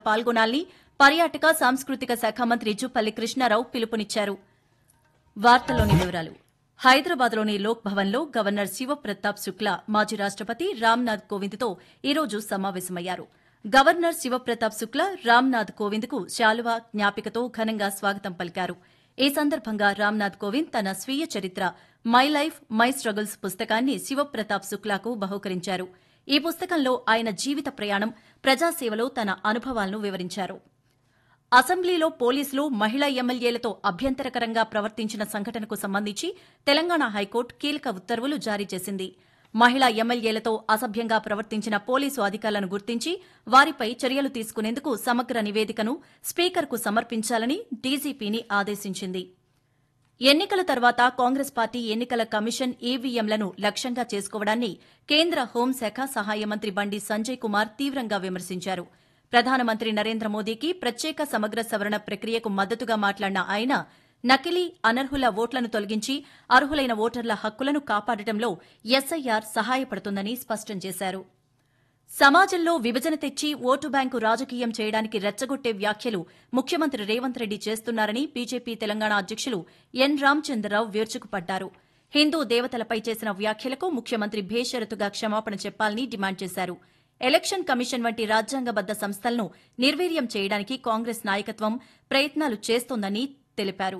పాల్గొనాలని పర్యాటక సాంస్కృతిక శాఖ మంత్రి జుపల్లి కృష్ణారావు పిలుపునిచ్చారు వార్తల్లోని వివరాలు హైదరాబాద్లోని లోక్ భవన్లో గవర్నర్ శివప్రతాప్ శుక్లా మాజీ రాష్టపతి రామ్నాథ్ కోవింద్తో ఈరోజు సమావేశమయ్యారు గవర్నర్ శివప్రతాప్ శుక్లా రామ్నాథ్ కోవింద్కు శాలువా జ్ఞాపికతో ఘనంగా స్వాగతం పలికారు ఈ సందర్భంగా రామ్నాథ్ కోవింద్ తన స్వీయ చరిత్ర మై లైఫ్ మై స్ట్రగుల్స్ పుస్తకాన్ని శివప్రతాప్ శుక్లాకు బహూకరించారు ఈ పుస్తకంలో ఆయన జీవిత ప్రయాణం ప్రజాసేవలో తన అనుభవాలను వివరించారు అసెంబ్లీలో పోలీసులు మహిళా ఎమ్మెల్యేలతో అభ్యంతరకరంగా ప్రవర్తించిన సంఘటనకు సంబంధించి తెలంగాణ హైకోర్టు కీలక ఉత్తర్వులు జారీ చేసింది మహిళా ఎమ్మెల్యేలతో అసభ్యంగా ప్రవర్తించిన పోలీసు అధికారులను గుర్తించి వారిపై చర్యలు తీసుకునేందుకు సమగ్ర నివేదికను స్పీకర్కు సమర్పించాలని డీజీపీని ఆదేశించింది ఎన్నికల తర్వాత కాంగ్రెస్ పార్టీ ఎన్నికల కమిషన్ ఈవీఎంలను లక్ష్యంగా చేసుకోవడాన్ని కేంద్ర హోంశాఖ సహాయ మంత్రి బండి సంజయ్ కుమార్ తీవ్రంగా విమర్శించారు ప్రధానమంత్రి నరేంద్ర మోదీకి ప్రత్యేక సమగ్ర సవరణ ప్రక్రియకు మద్దతుగా మాట్లాడిన ఆయన నకిలీ అనర్హుల ఓట్లను తొలగించి అర్హులైన ఓటర్ల హక్కులను కాపాడటంలో ఎస్ఐఆర్ సహాయపడుతుందని స్పష్టం చేశారు సమాజంలో విభజన తెచ్చి ఓటు బ్యాంకు రాజకీయం చేయడానికి రెచ్చగొట్టే వ్యాఖ్యలు ముఖ్యమంత్రి రేవంత్ రెడ్డి చేస్తున్నారని బీజేపీ తెలంగాణ అధ్యకులు ఎన్ రామచంద్రరావు విరుచుకుపడ్డారు హిందూ దేవతలపై చేసిన వ్యాఖ్యలకు ముఖ్యమంత్రి భేషరతుగా క్షమాపణ చెప్పాలని డిమాండ్ చేశారు ఎలక్షన్ కమిషన్ వంటి రాజ్యాంగబద్ద సంస్థలను నిర్వీర్యం చేయడానికి కాంగ్రెస్ నాయకత్వం ప్రయత్నాలు చేస్తోందని తెలిపారు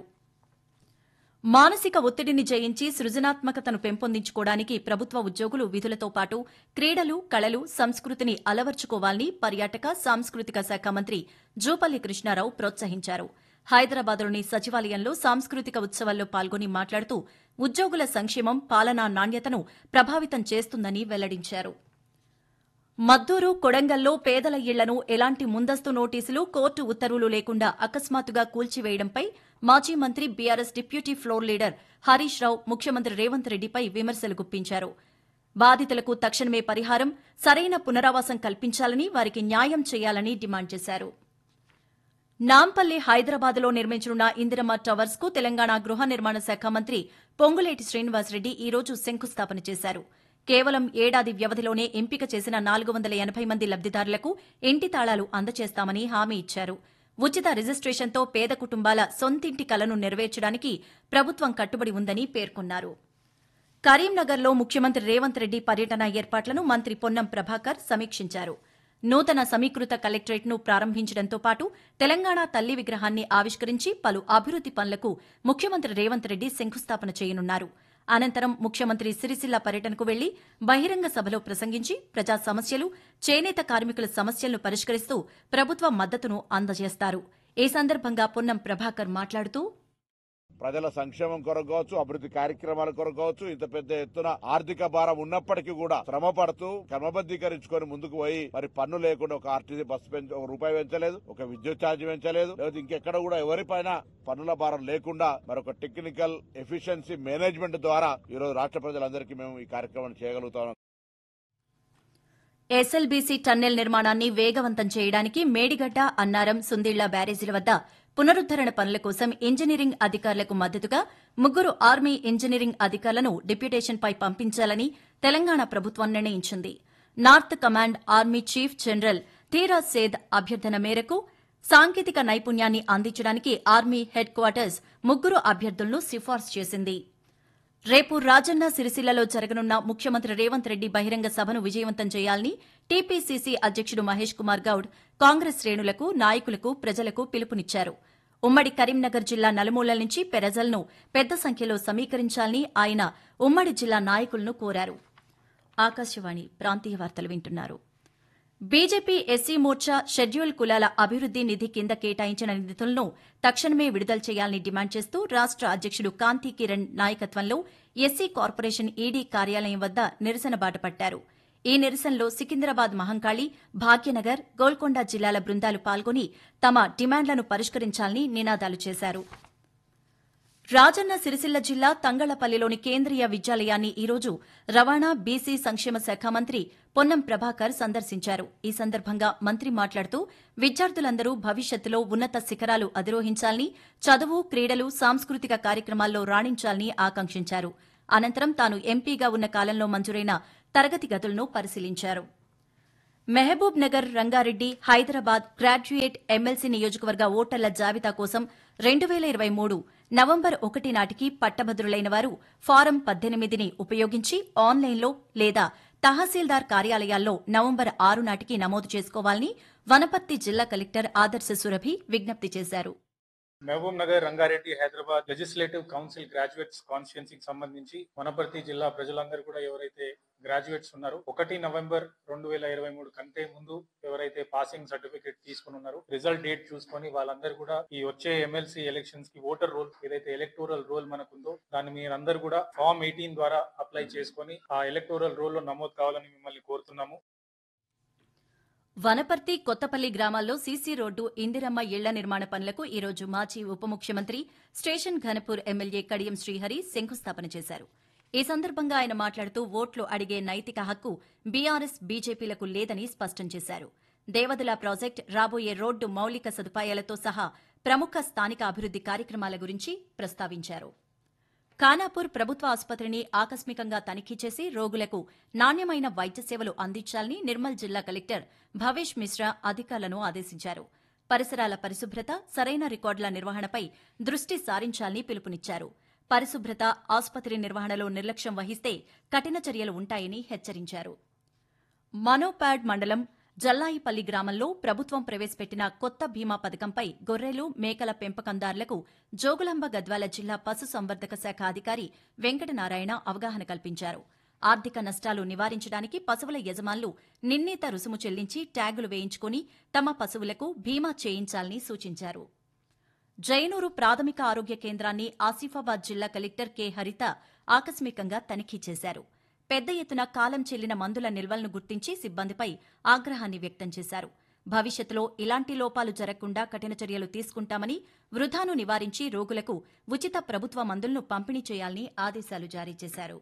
మానసిక ఒత్తిడిని జయించి సృజనాత్మకతను పెంపొందించుకోవడానికి ప్రభుత్వ ఉద్యోగులు విధులతో పాటు క్రీడలు కళలు సంస్కృతిని అలవర్చుకోవాలని పర్యాటక సాంస్కృతిక శాఖ మంత్రి జూపల్లి కృష్ణారావు ప్రోత్సహించారు హైదరాబాద్లోని సచివాలయంలో సాంస్కృతిక ఉత్సవాల్లో పాల్గొని మాట్లాడుతూ ఉద్యోగుల సంక్షేమం పాలనా నాణ్యతను ప్రభావితం చేస్తుందని వెల్లడించారు మద్దూరు కొడంగల్లో పేదల ఇళ్లను ఎలాంటి ముందస్తు నోటీసులు కోర్టు ఉత్తర్వులు లేకుండా అకస్మాత్తుగా కూల్చివేయడంపై మాజీ మంత్రి BRS deputy floor leader Harish Rao ముఖ్యమంత్రి రేవంత్ రెడ్డిపై విమర్శలు గుప్పించారు బాధితులకు తక్షణమే పరిహారం సరైన పునరావాసం కల్పించాలని వారికి న్యాయం చేయాలని డిమాండ్ చేశారు నాంపల్లి హైదరాబాద్లో నిర్మించనున్న ఇందిరమ్మ టవర్స్ కు తెలంగాణ గృహ నిర్మాణ శాఖ మంత్రి పొంగులేటి శ్రీనివాసరెడ్డి ఈ రోజు శంకుస్థాపన చేశారు కేవలం ఏడాది వ్యవధిలోనే ఎంపిక చేసిన నాలుగు వందల ఎనభై మంది లబ్దిదారులకు ఇంటి తాళాలు అందజేస్తామని హామీ ఇచ్చారు ఉచిత రిజిస్ట్రేషన్తో పేద కుటుంబాల సొంతింటి కలను నెరవేర్చడానికి ప్రభుత్వం కట్టుబడి ఉందని పేర్కొన్నారు కరీంనగర్లో ముఖ్యమంత్రి రేవంత్ రెడ్డి పర్యటన ఏర్పాట్లను మంత్రి పొన్నం ప్రభాకర్ సమీక్షించారు నూతన సమీకృత కలెక్టరేట్ను ప్రారంభించడంతో పాటు తెలంగాణ తల్లి విగ్రహాన్ని ఆవిష్కరించి పలు అభివృద్ది పనులకు ముఖ్యమంత్రి రేవంత్ రెడ్డి శంకుస్థాపన చేయనున్నారు అనంతరం ముఖ్యమంత్రి సిరిసిల్ల పర్యటనకు వెళ్లి బహిరంగ సభలో ప్రసంగించి ప్రజా సమస్యలు చేనేత కార్మికుల సమస్యలను పరిష్కరిస్తూ ప్రభుత్వ మద్దతును అందజేస్తారు ఈ సందర్భంగా పొన్నం ప్రభాకర్ మాట్లాడుతూ ప్రజల సంక్షేమం కొరకు కావచ్చు అభివృద్ధి కార్యక్రమాల కొరకు కావచ్చు ఇంత పెద్ద ఎత్తున ఆర్థిక భారం ఉన్నప్పటికీ కూడా శ్రమ పడుతూ క్రమబద్దీకరించుకొని ముందుకు పోయి మరి పన్ను లేకుండా ఒక ఆర్టీసీ బస్సు పెంచ ఒక రూపాయి పెంచలేదు ఒక విద్యుత్ ఛార్జ్ పెంచలేదు లేదా ఇంకెక్కడ కూడా ఎవరిపైన పన్నుల భారం లేకుండా మరొక టెక్నికల్ ఎఫిషియన్సీ మేనేజ్మెంట్ ద్వారా ఈ రోజు రాష్ట్ర ప్రజలందరికీ మేము ఈ కార్యక్రమం చేయగలుగుతాం ఎస్ఎల్బీసీ టన్నెల్ నిర్మాణాన్ని వేగవంతం చేయడానికి మేడిగడ్డ అన్నారం సుందిళ్ల బ్యారేజీల వద్ద పునరుద్దరణ పనుల కోసం ఇంజనీరింగ్ అధికారులకు మద్దతుగా ముగ్గురు ఆర్మీ ఇంజనీరింగ్ అధికారులను డిప్యుటేషన్పై పంపించాలని తెలంగాణ ప్రభుత్వం నిర్ణయించింది north command army chief general Dhiraj Seth అభ్యర్థన మేరకు సాంకేతిక నైపుణ్యాన్ని అందించడానికి ఆర్మీ హెడ్ క్వార్టర్స్ ముగ్గురు అభ్యర్థులను సిఫార్సు చేసింది రేపు రాజన్న సిరిసిల్లలో జరగనున్న ముఖ్యమంత్రి రేవంత్ రెడ్డి బహిరంగ సభను విజయవంతం చేయాలని టీపీసీసీ అధ్యకుడు మహేష్ కుమార్ గౌడ్ కాంగ్రెస్ శ్రేణులకు నాయకులకు ప్రజలకు పిలుపునిచ్చారు ఉమ్మడి కరీంనగర్ జిల్లా నలుమూలల నుంచి ప్రజలను పెద్ద సంఖ్యలో సమీకరించాలని ఆయన ఉమ్మడి జిల్లా నాయకులను కోరారు ఆకాశవాణి ప్రాంతీయ వార్తలు వింటున్నారు బీజేపీ ఎస్సీ మోర్చా షెడ్యూల్ కులాల అభివృద్ది నిధి కింద కేటాయించిన నిధులను తక్షణమే విడుదల చేయాలని డిమాండ్ చేస్తూ రాష్ట అధ్యకుడు కాంతి కిరణ్ నాయకత్వంలో ఎస్సీ కార్పొరేషన్ ఈడీ కార్యాలయం వద్ద నిరసన బాటపట్టారు ఈ నిరసనలో సికింద్రాబాద్ మహంకాళి భాగ్యనగర్ గోల్కొండ జిల్లాల బృందాలు పాల్గొని తమ డిమాండ్లను పరిష్కరించాలని నినాదాలు చేశారు రాజన్న సిరిసిల్ల జిల్లా తంగళ్లపల్లిలోని కేంద్రీయ విద్యాలయాన్ని ఈరోజు రవాణా బీసీ సంక్షేమ శాఖ మంత్రి పొన్నం ప్రభాకర్ సందర్శించారు ఈ సందర్భంగా మంత్రి మాట్లాడుతూ విద్యార్థులందరూ భవిష్యత్తులో ఉన్నత శిఖరాలు అధిరోహించాలని చదువు క్రీడలు సాంస్కృతిక కార్యక్రమాల్లో రాణించాలని ఆకాంక్షించారు అనంతరం తాను ఎంపీగా ఉన్న కాలంలో మంజూరైన తరగతి గదులను పరిశీలించారు మహబూబ్ నగర్ రంగారెడ్డి హైదరాబాద్ గ్రాడ్యుయేట్ ఎమ్మెల్సీ నియోజకవర్గ ఓటర్ల జాబితా కోసం రెండు వేల ఇరవై మూడు నవంబర్ ఒకటి నాటికి పట్టభద్రులైన వారు ఫారం పద్దెనిమిదిని ఉపయోగించి ఆన్లైన్లో లేదా తహసీల్దార్ కార్యాలయాల్లో నవంబర్ ఆరు నాటికి నమోదు చేసుకోవాలని వనపర్తి జిల్లా కలెక్టర్ ఆదర్శ సురభి విజ్ఞప్తి చేశారు Mahabub Nagar Rangareddy Hyderabad legislative council graduates కాన్స్టిట్యున్సీకి సంబంధించి వనపర్తి జిల్లా ప్రజలందరూ కూడా ఎవరైతే గ్రాడ్యుయేట్స్ ఉన్నారో ఒకటి నవంబర్ రెండు వేల ఇరవై మూడు కంటే ముందు ఎవరైతే పాసింగ్ సర్టిఫికేట్ తీసుకుని ఉన్నారో రిజల్ట్ డేట్ చూసుకొని వాళ్ళందరూ కూడా ఈ వచ్చే ఎమ్మెల్సీ ఎలక్షన్స్ కి ఓటర్ రోల్ ఏదైతే ఎలక్టోరల్ రోల్ మనకుందో దాన్ని మీరందరూ కూడా ఫామ్ ఎయిటీన్ ద్వారా అప్లై చేసుకొని ఆ ఎలక్టోరల్ రోల్ లో నమోదు కావాలని మిమ్మల్ని కోరుతున్నాము వనపర్తి కొత్తపల్లి గ్రామాల్లో సీసీ రోడ్డు ఇందిరమ్మ ఇళ్ల నిర్మాణ పనులకు ఈ రోజు మాజీ ఉప ముఖ్యమంత్రి స్టేషన్ ఘనపూర్ ఎమ్మెల్యే కడియం శ్రీహరి శంకుస్థాపన చేశారు ఈ సందర్భంగా ఆయన మాట్లాడుతూ ఓట్లు అడిగే నైతిక హక్కు బీఆర్ఎస్ బీజేపీలకు లేదని స్పష్టం చేశారు దేవదుల ప్రాజెక్ట్ రాబోయే రోడ్డు మౌలిక సదుపాయాలతో సహా ప్రముఖ స్థానిక అభివృద్ది కార్యక్రమాల గురించి ప్రస్తావించారు ఖానాపూర్ ప్రభుత్వ ఆసుపత్రిని ఆకస్మికంగా తనిఖీ చేసి రోగులకు నాణ్యమైన వైద్య సేవలు అందించాలని నిర్మల్ జిల్లా కలెక్టర్ భవేష్ మిశ్రా అధికారులను ఆదేశించారు పరిసరాల పరిశుభ్రత సరైన రికార్డుల నిర్వహణపై దృష్టి సారించాలని పిలుపునిచ్చారు పరిశుభ్రత ఆసుపత్రి నిర్వహణలో నిర్లక్ష్యం వహిస్తే కఠిన చర్యలు ఉంటాయని హెచ్చరించారు మనోపాడ్ మండలం జల్లాయిపల్లి గ్రామంలో ప్రభుత్వం ప్రవేశపెట్టిన కొత్త బీమా పథకంపై గొర్రెలు మేకల పెంపకందారులకు జోగులాంబ గద్వాల జిల్లా పశుసంవర్ధక శాఖ అధికారి వెంకటనారాయణ అవగాహన కల్పించారు ఆర్థిక నష్టాలు నివారించడానికి పశువుల యజమానులు నిర్ణీత రుసుము చెల్లించి ట్యాగులు వేయించుకుని తమ పశువులకు బీమా చేయించాలని సూచించారు జైనూరు ప్రాథమిక ఆరోగ్య కేంద్రాన్ని ఆసిఫాబాద్ జిల్లా కలెక్టర్ కె హరిత ఆకస్మికంగా తనిఖీ చేశారు పెద్ద ఎత్తున కాలం చెల్లిన మందుల నిల్వలను గుర్తించి సిబ్బందిపై ఆగ్రహాన్ని వ్యక్తం చేశారు భవిష్యత్తులో ఇలాంటి లోపాలు జరగకుండా కఠిన చర్యలు తీసుకుంటామని వృధాను నివారించి రోగులకు ఉచిత ప్రభుత్వ మందులను పంపిణీ చేయాలని ఆదేశాలు జారీ చేశారు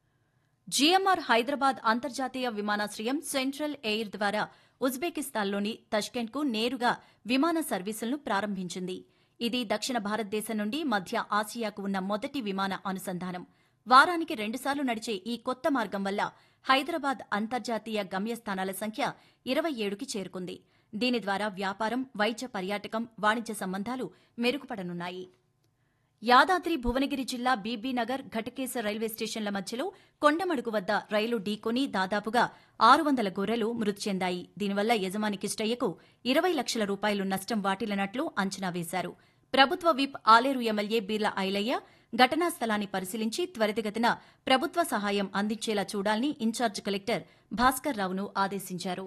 జీఎంఆర్ హైదరాబాద్ అంతర్జాతీయ విమానాశ్రయం సెంట్రల్ ఎయిర్ ద్వారా ఉజ్బెకిస్తాన్లోని తష్కెంట్కు నేరుగా విమాన సర్వీసులను ప్రారంభించింది ఇది దక్షిణ భారతదేశం నుండి మధ్య ఆసియాకు ఉన్న మొదటి విమాన అనుసంధానం వారానికి రెండుసార్లు నడిచే ఈ కొత్త మార్గం వల్ల హైదరాబాద్ అంతర్జాతీయ గమ్యస్థానాల సంఖ్య ఇరవై ఏడుకి చేరుకుంది దీని ద్వారా వ్యాపారం వైద్య పర్యాటకం వాణిజ్య సంబంధాలు మెరుగుపడనున్నాయి యాదాద్రి భువనగిరి జిల్లా బీబీనగర్ ఘటకేస రైల్వే స్టేషన్ల మధ్యలో కొండమడుగు వద్ద రైలు ఢీకొని దాదాపుగా ఆరు వందల గొర్రెలు మృతి చెందాయి దీనివల్ల యజమాని కిష్టయ్యకు ఇరవై లక్షల రూపాయలు నష్టం వాటిల్లినట్లు అంచనా వేశారు ప్రభుత్వ విప్ ఆలేరు ఎమ్మెల్యే బీర్ల ఐలయ్య ఘటనా స్థలాన్ని పరిశీలించి త్వరితగతిన ప్రభుత్వ సహాయం అందించేలా చూడాలని ఇన్ఛార్జ్ కలెక్టర్ భాస్కర్ రావును ఆదేశించారు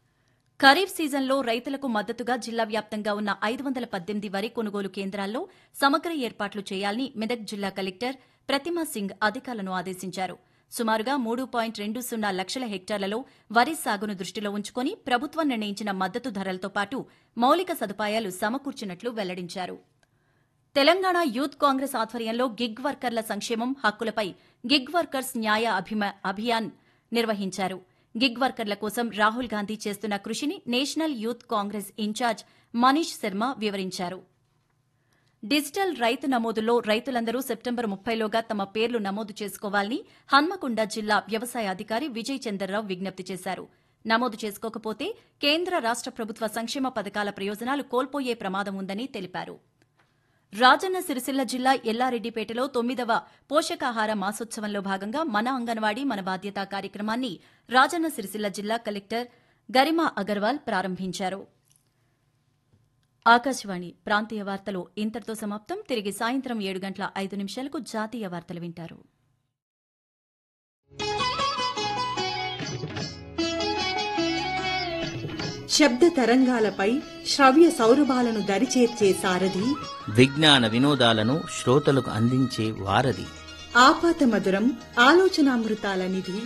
ఖరీఫ్ సీజన్లో రైతులకు మద్దతుగా జిల్లా వ్యాప్తంగా ఉన్న ఐదు వందల పద్దెనిమిది వరి కొనుగోలు కేంద్రాల్లో సమగ్ర ఏర్పాట్లు చేయాలని మెదక్ జిల్లా కలెక్టర్ ప్రతిమా సింగ్ అధికారులను ఆదేశించారు సుమారుగా మూడు పాయింట్ రెండు సున్నా లక్షల హెక్టార్లలో వరి సాగును దృష్టిలో ఉంచుకుని ప్రభుత్వం నిర్ణయించిన మద్దతు ధరలతో పాటు మౌలిక సదుపాయాలు సమకూర్చినట్లు వెల్లడించారు తెలంగాణ యూత్ కాంగ్రెస్ ఆధ్వర్యంలో గిగ్ వర్కర్ల సంక్షేమం హక్కులపై గిగ్ వర్కర్స్ న్యాయ అభిమ- అభియాన్ నిర్వహించారు గిగ్ వర్కర్ల కోసం రాహుల్ గాంధీ చేస్తున్న కృషిని national youth Congress in-charge Manish Sharma వివరించారు డిజిటల్ రైతు నమోదులో రైతులందరూ సెప్టెంబర్ ముప్పైలోగా తమ పేర్లు నమోదు చేసుకోవాలని హన్మకొండ జిల్లా వ్యవసాయ అధికారి విజయ్ చందర్రావు విజ్ఞప్తి చేశారు నమోదు చేసుకోకపోతే కేంద్ర రాష్ట ప్రభుత్వ సంక్షేమ పథకాల ప్రయోజనాలు కోల్పోయే ప్రమాదం ఉందని తెలిపారు రాజన్న సిరిసిల్ల జిల్లా ఎల్లారెడ్డిపేటలో తొమ్మిదవ పోషకాహార మాసోత్సవంలో భాగంగా మన అంగన్వాడీ మన బాధ్యత కార్యక్రమాన్ని రాజన్న సిరిసిల్ల జిల్లా కలెక్టర్ గరిమా అగర్వాల్ ప్రారంభించారు ఆకాశవాణి ప్రాంతీయ వార్తలు ఇంతటితో సమాప్తం తిరిగి సాయంత్రం ఏడు గంటల ఐదు నిమిషాలకు జాతీయ వార్తలు వింటారు శబ్ద తరంగాలపై శ్రవ్య సౌరభాలను దరిచేర్చే సారథి విజ్ఞాన వినోదాలను శ్రోతలకు అందించే వారధి ఆపాత మధురం ఆలోచనామృతాల నిధి